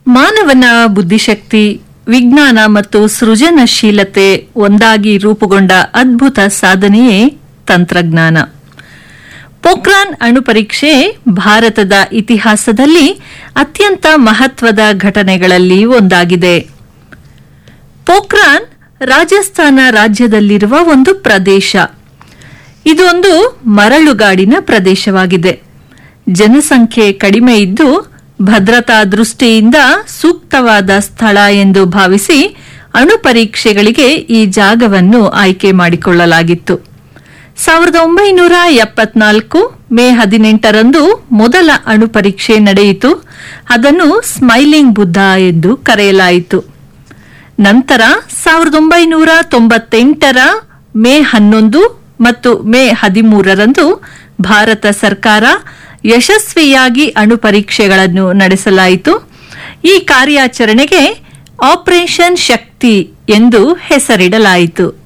ಮಾನವನ ಬುದ್ಧಿಶಕ್ತಿ ವಿಜ್ಞಾನ ಮತ್ತು ಸೃಜನಶೀಲತೆ ಒಂದಾಗಿ ರೂಪುಗೊಂಡ ಅದ್ಭುತ ಸಾಧನೆಯೇ ತಂತ್ರಜ್ಞಾನ ಪೋಖ್ರಾನ್ ಅಣುಪರೀಕ್ಷೆ ಭಾರತದ ಇತಿಹಾಸದಲ್ಲಿ ಅತ್ಯಂತ ಮಹತ್ವದ ಘಟನೆಗಳಲ್ಲಿ ಒಂದಾಗಿದೆ ಪೋಖ್ರಾನ್ ರಾಜಸ್ಥಾನ ರಾಜ್ಯದಲ್ಲಿರುವ ಒಂದು ಪ್ರದೇಶ ಇದೊಂದು ಮರಳುಗಾಡಿನ ಪ್ರದೇಶವಾಗಿದೆ ಜನಸಂಖ್ಯೆ ಕಡಿಮೆ ಇದ್ದು ಭದ್ರತಾ ದೃಷ್ಟಿಯಿಂದ ಸೂಕ್ತವಾದ ಸ್ಥಳ ಎಂದು ಭಾವಿಸಿ ಅಣು ಪರೀಕ್ಷೆಗಳಿಗೆ ಈ ಜಾಗವನ್ನು ಆಯ್ಕೆ ಮಾಡಿಕೊಳ್ಳಲಾಗಿತ್ತು ಸಾವಿರದ ಒಂಬೈನೂರ ಎಪ್ಪತ್ನಾಲ್ಕು ಮೇ ಹದಿನೆಂಟರಂದು ಮೊದಲ ಅಣು ಪರೀಕ್ಷೆ ನಡೆಯಿತು ಅದನ್ನು ಸ್ಮೈಲಿಂಗ್ ಬುದ್ಧ ಎಂದು ಕರೆಯಲಾಯಿತು ನಂತರ ಸಾವಿರದ ಒಂಬೈನೂರ ತೊಂಬತ್ತೆಂಟರ ಮೇ ಹನ್ನೊಂದು ಮತ್ತು ಮೇ ಹದಿಮೂರರಂದು ಭಾರತ ಸರ್ಕಾರ ಯಶಸ್ವಿಯಾಗಿ ಅಣು ಪರೀಕ್ಷೆಗಳನ್ನು ನಡೆಸಲಾಯಿತು ಈ ಕಾರ್ಯಾಚರಣೆಗೆ ಆಪರೇಷನ್ ಶಕ್ತಿ ಎಂದು ಹೆಸರಿಡಲಾಯಿತು